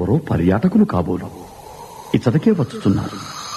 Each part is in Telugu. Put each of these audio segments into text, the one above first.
ఎవరో పర్యాటకులు కాబోలు ఇచ్చటకే వచ్చుతున్నారు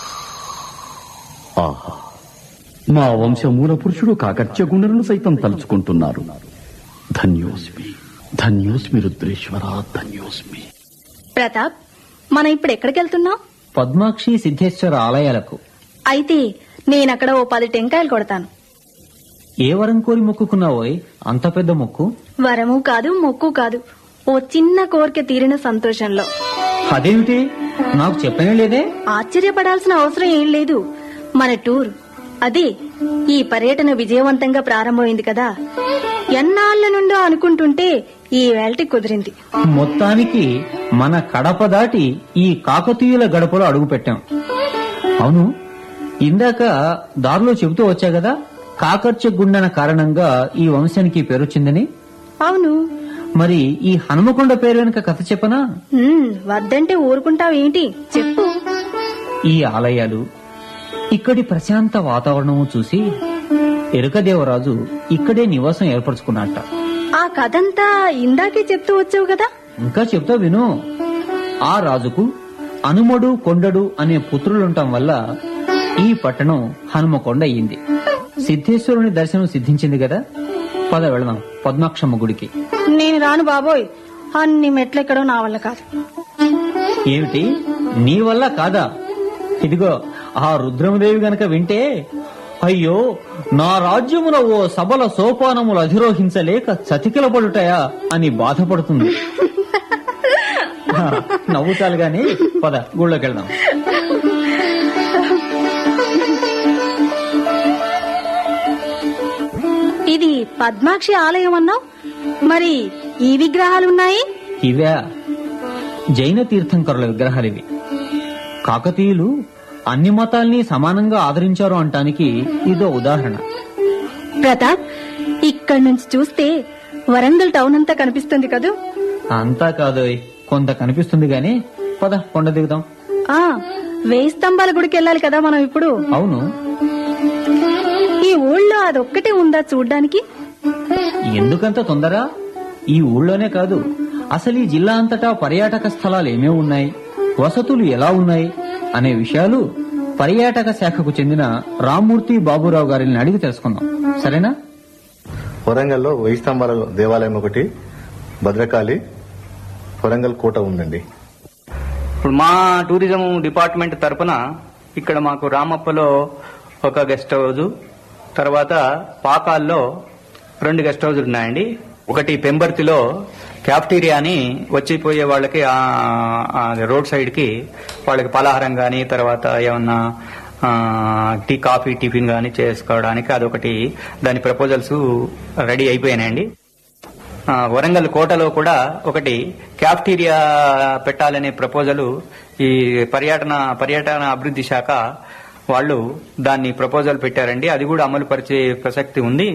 ఆహా మా వంశమూల పురుషుడు కాకర్త్య గుండెలను సైతం తలుచుకుంటున్నారు ధన్యోస్మి ధన్యోస్మి రుద్రేశ్వర ధన్యోస్మి ప్రతాప్ మనం ఇప్పుడు ఎక్కడికి వెళ్తున్నాం పద్మాక్షి సిద్ధేశ్వర ఆలయాలకు అయితే నేనక్కడ ఓ పది టెంకాయలు కొడతాను ఏ వరం కోరి మొక్కుకున్నావోయ్ అంత పెద్ద మొక్కు వరము కాదు మొక్కు కాదు ఓ చిన్న కోరిక తీరిన సంతోషంలో అదేమిటి నాకు చెప్పనే లేదే ఆశ్చర్యపడాల్సిన అవసరం ఏం లేదు మన టూర్ అదే ఈ పర్యటన విజయవంతంగా ప్రారంభమైంది కదా ఎన్నాళ్ల నుండో అనుకుంటుంటే ఈ వేళటి కుదిరింది మొత్తానికి మన కడప దాటి ఈ కాకతీయుల గడపలో అడుగు పెట్టాం అవును ఇందాక దారిలో చెబుతూ వచ్చా కదా కాకర్చ గుండెన కారణంగా ఈ వంశానికి పేరొచ్చిందని అవును మరి ఈ హనుమకొండ పేరు వెనుక కథ చెప్పనా ఉమ్, వద్దంటే ఊరుకుంటావేంటి చెప్పు ఈ ఆలయాలు ఇక్కడి ప్రశాంత వాతావరణము చూసి ఎరుకదేవరాజు ఇక్కడే నివాసం ఏర్పరచుకున్నట్ట ఆ కథంతా ఇందాకే చెప్తూ వచ్చావు కదా ఇంకా చెప్తా విను ఆ రాజుకు అనుమడు కొండడు అనే పుత్రులుండటం వల్ల ఈ పట్టణం హనుమకొండ అయ్యింది సిద్ధేశ్వరుని దర్శనం సిద్ధించింది కదా పద వెళదాం పద్మాక్షమ్మ గుడికి నేను రాను బాబోయ్ అన్ని మెట్లెక్కడో నా వల్ల కాదు ఏమిటి నీ వల్ల కాదా ఇదిగో ఆ రుద్రమదేవి గనక వింటే అయ్యో నా రాజ్యమున ఓ సబల సోపానములు అధిరోహించలేక చతికిల పడుటయా అని బాధపడుతుంది హా, నవ్వుతాలు గాని పద గుళ్ళోకి వెళ్దాం ఇది పద్మాక్షి ఆలయం అన్నావు మరి ఈ విగ్రహాలున్నాయి ఇవే జైన తీర్థంకరుల విగ్రహాలు ఇవి కాకతీయులు అన్ని మతాల్ని సమానంగా ఆదరించారు అంటానికి ఇదో ఉదాహరణ ప్రతాప్ ఇక్కడి నుంచి చూస్తే వరంగల్ టౌన్ అంతా కనిపిస్తుంది కదూ అంతా కాదు కొంత కనిపిస్తుంది గాని పద కొండ దిగుదాం ఆ వేయి స్తంభాల గుడికి వెళ్ళాలి కదా మనం ఇప్పుడు అవును ఈ ఊళ్ళో అదొక్కటే ఉందా చూడ్డానికి ఎందుకంత తొందర ఈ ఊళ్ళోనే కాదు అసలు ఈ జిల్లా అంతటా పర్యాటక స్థలాలు ఏమేమి ఉన్నాయి వసతులు ఎలా ఉన్నాయి అనే విషయాలు పర్యాటక శాఖకు చెందిన రామ్మూర్తి బాబురావు గారిని అడిగి తెలుసుకుందాం సరేనా వరంగల్లో వెయ్యి స్తంభాల దేవాలయం ఒకటి భద్రకాళి వరంగల్ కోట ఉందండి ఇప్పుడు మా టూరిజం డిపార్ట్మెంట్ తరపున ఇక్కడ మాకు రామప్పలో ఒక గెస్ట్ హౌస్ తర్వాత పాకాల్లో రెండు గెస్ట్ హౌజులు ఉన్నాయండి ఒకటి పెంబర్తిలో క్యాఫ్టీరియా అని వచ్చిపోయే వాళ్ళకి ఆ- ఆ రోడ్ సైడ్ కి వాళ్ళకి పలహారం గాని తర్వాత ఏమన్నా ఆ, టీ కాఫీ టిఫిన్ గాని చేసుకోవడానికి అదొకటి దాని ప్రపోజల్స్ రెడీ అయిపోయినాయండి ఆ, వరంగల్ కోటలో కూడా ఒకటి క్యాఫ్టీరియా పెట్టాలనే ప్రపోజల్ ఈ పర్యటన పర్యటన అభివృద్ధి శాఖ వాళ్ళు దాన్ని ప్రపోజల్ పెట్టారండి అది కూడా అమలు పరిచే ప్రసక్తి ఉంది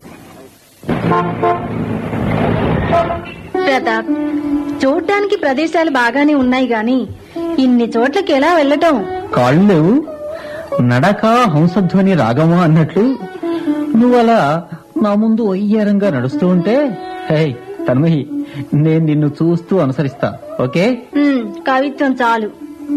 ప్రతాప్ చూడ్డానికి ప్రదేశాలు బాగానే ఉన్నాయి గాని ఇన్ని చోట్లకి ఎలా వెళ్ళటం కాళ్ళు లేవు నడక హంసధ్వని రాగమా అన్నట్లు నువ్వలా నా ముందు ఒయ్యారంగా నడుస్తూ ఉంటే హే తన్మహి నేను నిన్ను చూస్తూ అనుసరిస్తా ఓకే ఉమ్, కవిత్వం చాలు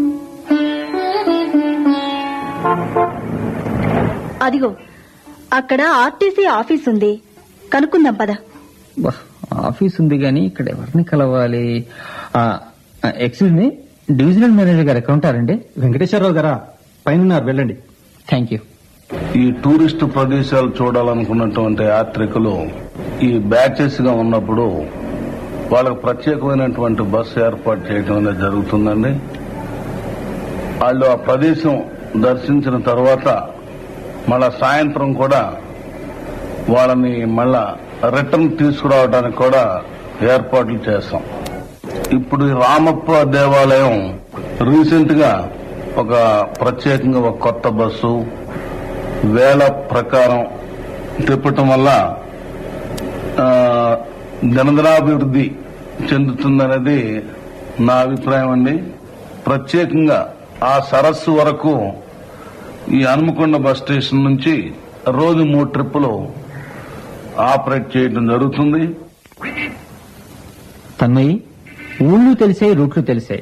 అదిగో అక్కడ ఆర్టీసీ ఆఫీస్ ఉంది కనుక్కుందాం పద బా, ఆఫీస్ ఉంది గాని ఇక్కడ ఎవరిని కలవాలి ఎక్స్క్యూజ్ మీ డివిజనల్ మేనేజర్ గారు ఎక్కడ ఉంటారండి వెంకటేశ్వరరావు గారా పైన వెళ్ళండి థ్యాంక్ యూ ఈ టూరిస్టు ప్రదేశాలు చూడాలనుకున్నటువంటి యాత్రికులు ఈ బ్యాచెస్ గా ఉన్నప్పుడు వాళ్ళకు ప్రత్యేకమైనటువంటి బస్సు ఏర్పాటు చేయడం అనేది జరుగుతుందండి వాళ్ళు ఆ ప్రదేశం దర్శించిన తర్వాత మళ్ళా సాయంత్రం కూడా వాళ్ళని మళ్ళా రిటర్న్ తీసుకురావడానికి కూడా ఏర్పాట్లు చేస్తాం ఇప్పుడు ఈ రామప్ప దేవాలయం రీసెంట్ గా ఒక ప్రత్యేకంగా ఒక కొత్త బస్సు వేల ప్రకారం తిప్పటం వల్ల ఆ, దినదినాభివృద్ధి చెందుతుందనేది నా అభిప్రాయం అండి ప్రత్యేకంగా ఆ సరస్సు వరకు ఈ హనుమకొండ బస్ స్టేషన్ నుంచి రోజు మూడు ట్రిప్పులు ఆపరేట్ చేయడం జరుగుతుంది తన్మయి ఊళ్ళు తెలిసే రూట్లు తెలిసే